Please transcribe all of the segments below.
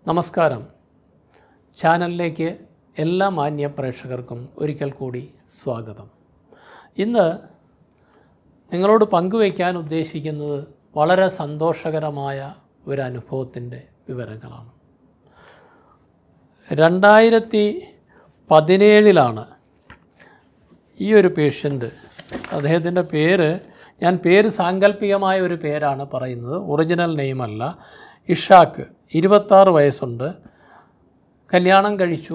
നമസ്കാരം ചാനലിലേക്ക് എല്ലാ മാന്യ പ്രേക്ഷകർക്കും ഒരിക്കൽ കൂടി സ്വാഗതം ഇന്ന് നിങ്ങളോട് പങ്കുവയ്ക്കാൻ ഉദ്ദേശിക്കുന്നത് വളരെ സന്തോഷകരമായ ഒരു അനുഭവത്തിൻ്റെ വിവരങ്ങളാണ് രണ്ടായിരത്തി പതിനേഴിലാണ് ഈ ഒരു പേഷ്യൻ്റ് അദ്ദേഹത്തിൻ്റെ പേര് ഞാൻ പേര് സാങ്കല്പികമായ ഒരു പേരാണ് പറയുന്നത് ഒറിജിനൽ നെയിമല്ല ഇഷാക്ക് ഇരുപത്താറ് വയസ്സുണ്ട് കല്യാണം കഴിച്ചു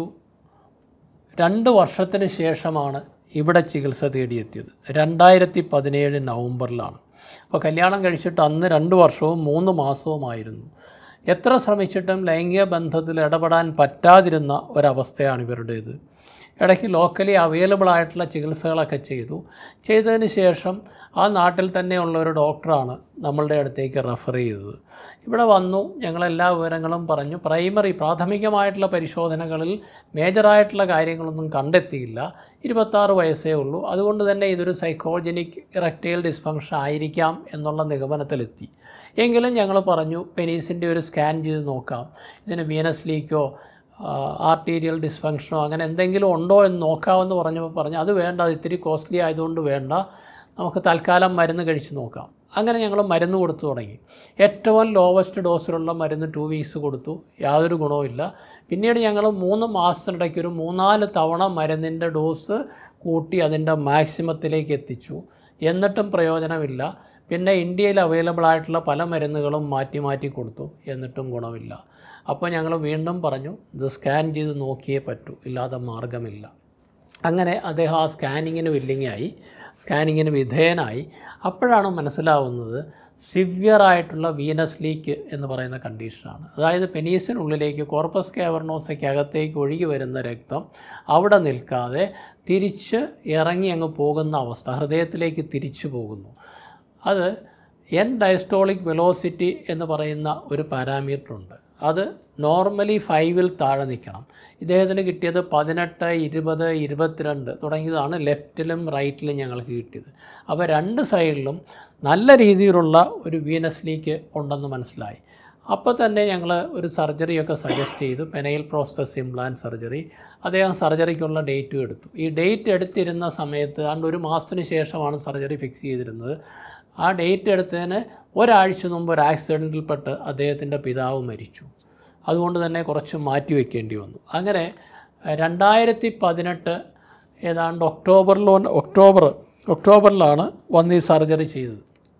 രണ്ട് വർഷത്തിന് ശേഷമാണ് ഇവിടെ ചികിത്സ തേടിയെത്തിയത് രണ്ടായിരത്തി പതിനേഴ് നവംബറിലാണ് അപ്പോൾ കല്യാണം കഴിച്ചിട്ട് അന്ന് രണ്ട് വർഷവും മൂന്ന് മാസവുമായിരുന്നു എത്ര ശ്രമിച്ചിട്ടും ലൈംഗിക ബന്ധത്തിൽ ഇടപെടാൻ പറ്റാതിരുന്ന ഒരവസ്ഥയാണ് ഇവരുടേത് ഇടയ്ക്ക് ലോക്കലി അവൈലബിൾ ആയിട്ടുള്ള ചികിത്സകളൊക്കെ ചെയ്തു ചെയ്തതിന് ശേഷം ആ നാട്ടിൽ തന്നെയുള്ള ഒരു ഡോക്ടറാണ് നമ്മളുടെ അടുത്തേക്ക് റെഫർ ചെയ്തത് ഇവിടെ വന്നു ഞങ്ങളെല്ലാ വിവരങ്ങളും പറഞ്ഞു പ്രൈമറി പ്രാഥമികമായിട്ടുള്ള പരിശോധനകളിൽ മേജറായിട്ടുള്ള കാര്യങ്ങളൊന്നും കണ്ടെത്തിയില്ല ഇരുപത്താറ് വയസ്സേ ഉള്ളൂ അതുകൊണ്ട് തന്നെ ഇതൊരു സൈക്കോജനിക് ഇറക്റ്റൈൽ ഡിസ്ഫങ്ഷൻ ആയിരിക്കാം എന്നുള്ള നിഗമനത്തിലെത്തി എങ്കിലും ഞങ്ങൾ പറഞ്ഞു പെനീസിൻ്റെ ഒരു സ്കാൻ ചെയ്ത് നോക്കാം ഇതിന് വീനസ് ലീക്കോ ആർട്ടീരിയൽ ഡിസ്ഫങ്ഷനോ അങ്ങനെ എന്തെങ്കിലും ഉണ്ടോ എന്ന് നോക്കാമെന്ന് പറഞ്ഞപ്പോൾ പറഞ്ഞു അത് വേണ്ട അത് ഇത്തിരി കോസ്റ്റ്ലി ആയതുകൊണ്ട് വേണ്ട നമുക്ക് തൽക്കാലം മരുന്ന് കഴിച്ച് നോക്കാം അങ്ങനെ ഞങ്ങൾ മരുന്ന് കൊടുത്തു തുടങ്ങി ഏറ്റവും ലോവസ്റ്റ് ഡോസിലുള്ള മരുന്ന് ടു വീക്സ് കൊടുത്തു യാതൊരു ഗുണവുമില്ല പിന്നീട് ഞങ്ങൾ മൂന്ന് മാസത്തിനിടയ്ക്ക് ഒരു മൂന്നാല് തവണ മരുന്നിൻ്റെ ഡോസ് കൂട്ടി അതിൻ്റെ മാക്സിമത്തിലേക്ക് എത്തിച്ചു എന്നിട്ടും പ്രയോജനമില്ല പിന്നെ ഇന്ത്യയിൽ അവൈലബിൾ ആയിട്ടുള്ള പല മരുന്നുകളും മാറ്റി മാറ്റി കൊടുത്തു എന്നിട്ടും ഗുണമില്ല അപ്പോൾ ഞങ്ങൾ വീണ്ടും പറഞ്ഞു ഇത് സ്കാൻ ചെയ്ത് നോക്കിയേ പറ്റൂ ഇല്ലാതെ മാർഗമില്ല അങ്ങനെ അദ്ദേഹം ആ സ്കാനിങ്ങിന് വില്ലിങ്ങായി സ്കാനിങ്ങിന് വിധേയനായി അപ്പോഴാണ് മനസ്സിലാവുന്നത് സിവിയറായിട്ടുള്ള വീനസ് ലീക്ക് എന്ന് പറയുന്ന കണ്ടീഷനാണ് അതായത് പെനീസിനുള്ളിലേക്ക് കോർപ്പസ് കാവർണോസയ്ക്കകത്തേക്ക് ഒഴുകി വരുന്ന രക്തം അവിടെ നിൽക്കാതെ തിരിച്ച് ഇറങ്ങി അങ്ങ് പോകുന്ന അവസ്ഥ ഹൃദയത്തിലേക്ക് തിരിച്ചു പോകുന്നു അത് എൻ ഡയസ്റ്റോളിക് വെലോസിറ്റി എന്ന് പറയുന്ന ഒരു പാരാമീറ്റർ ഉണ്ട് അത് നോർമലി ഫൈവിൽ താഴെ നിൽക്കണം ഇദ്ദേഹത്തിന് കിട്ടിയത് പതിനെട്ട് ഇരുപത് ഇരുപത്തിരണ്ട് തുടങ്ങിയതാണ് ലെഫ്റ്റിലും റൈറ്റിലും ഞങ്ങൾക്ക് കിട്ടിയത് അപ്പോൾ രണ്ട് സൈഡിലും നല്ല രീതിയിലുള്ള ഒരു വീനസ് ലീക്ക് ഉണ്ടെന്ന് മനസ്സിലായി അപ്പോൾ തന്നെ ഞങ്ങൾ ഒരു സർജറിയൊക്കെ സജസ്റ്റ് ചെയ്തു പെനയിൽ പ്രോസ്റ്റസ് ഇംപ്ലാന്റ് സർജറി അദ്ദേഹം സർജറിക്കുള്ള ഡേറ്റും എടുത്തു ഈ ഡേറ്റ് എടുത്തിരുന്ന സമയത്ത് ആണ്ട് ഒരു മാസത്തിന് ശേഷമാണ് സർജറി ഫിക്സ് ചെയ്തിരുന്നത് ആ ഡേറ്റ് എടുത്തതിന് ഒരാഴ്ച മുമ്പ് ഒരു ആക്സിഡൻറ്റിൽപ്പെട്ട് അദ്ദേഹത്തിൻ്റെ പിതാവ് മരിച്ചു അതുകൊണ്ട് തന്നെ കുറച്ച് മാറ്റി വയ്ക്കേണ്ടി വന്നു അങ്ങനെ രണ്ടായിരത്തി പതിനെട്ട് ഏതാണ്ട് ഒക്ടോബറിലോ ഒക്ടോബർ ഒക്ടോബറിലാണ് വന്ന് ഈ സർജറി ചെയ്തത്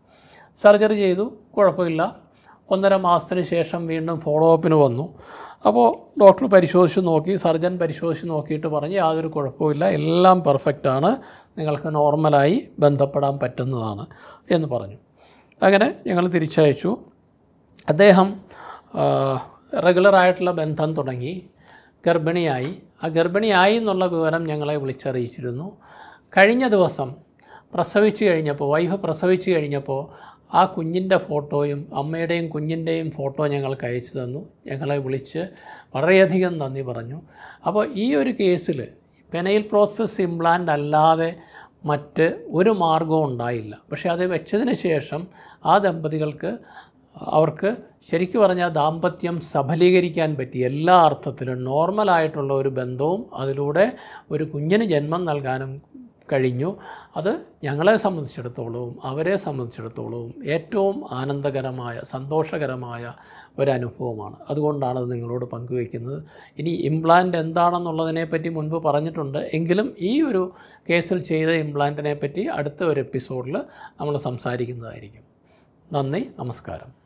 സർജറി ചെയ്തു കുഴപ്പമില്ല ഒന്നര മാസത്തിന് ശേഷം വീണ്ടും ഫോളോ അപ്പിന് വന്നു അപ്പോൾ ഡോക്ടർ പരിശോധിച്ച് നോക്കി സർജൻ പരിശോധിച്ച് നോക്കിയിട്ട് പറഞ്ഞ് യാതൊരു കുഴപ്പമില്ല എല്ലാം പെർഫെക്റ്റാണ് നിങ്ങൾക്ക് നോർമലായി ബന്ധപ്പെടാൻ പറ്റുന്നതാണ് എന്ന് പറഞ്ഞു അങ്ങനെ ഞങ്ങൾ തിരിച്ചയച്ചു അദ്ദേഹം റെഗുലറായിട്ടുള്ള ബന്ധം തുടങ്ങി ഗർഭിണിയായി ആ ഗർഭിണിയായി എന്നുള്ള വിവരം ഞങ്ങളെ വിളിച്ചറിയിച്ചിരുന്നു കഴിഞ്ഞ ദിവസം പ്രസവിച്ച് കഴിഞ്ഞപ്പോൾ വൈഫ് പ്രസവിച്ച് കഴിഞ്ഞപ്പോൾ ആ കുഞ്ഞിൻ്റെ ഫോട്ടോയും അമ്മയുടെയും കുഞ്ഞിൻ്റെയും ഫോട്ടോ ഞങ്ങൾക്ക് അയച്ചു തന്നു ഞങ്ങളെ വിളിച്ച് വളരെയധികം നന്ദി പറഞ്ഞു അപ്പോൾ ഈ ഒരു കേസിൽ പെനയിൽ പ്രോസസ് ഇംപ്ലാന്റ് അല്ലാതെ മറ്റ് ഒരു മാർഗവും ഉണ്ടായില്ല പക്ഷേ അത് വെച്ചതിന് ശേഷം ആ ദമ്പതികൾക്ക് അവർക്ക് ശരിക്കു പറഞ്ഞാൽ ദാമ്പത്യം സഫലീകരിക്കാൻ പറ്റി എല്ലാ അർത്ഥത്തിലും നോർമലായിട്ടുള്ള ഒരു ബന്ധവും അതിലൂടെ ഒരു കുഞ്ഞിന് ജന്മം നൽകാനും കഴിഞ്ഞു അത് ഞങ്ങളെ സംബന്ധിച്ചിടത്തോളവും അവരെ സംബന്ധിച്ചിടത്തോളവും ഏറ്റവും ആനന്ദകരമായ സന്തോഷകരമായ ഒരനുഭവമാണ് അതുകൊണ്ടാണ് അത് നിങ്ങളോട് പങ്കുവയ്ക്കുന്നത് ഇനി ഇംപ്ലാന്റ് എന്താണെന്നുള്ളതിനെ പറ്റി മുൻപ് പറഞ്ഞിട്ടുണ്ട് എങ്കിലും ഈ ഒരു കേസിൽ ചെയ്ത ഇംപ്ലാന്റിനെ പറ്റി അടുത്ത ഒരു എപ്പിസോഡിൽ നമ്മൾ സംസാരിക്കുന്നതായിരിക്കും നന്ദി നമസ്കാരം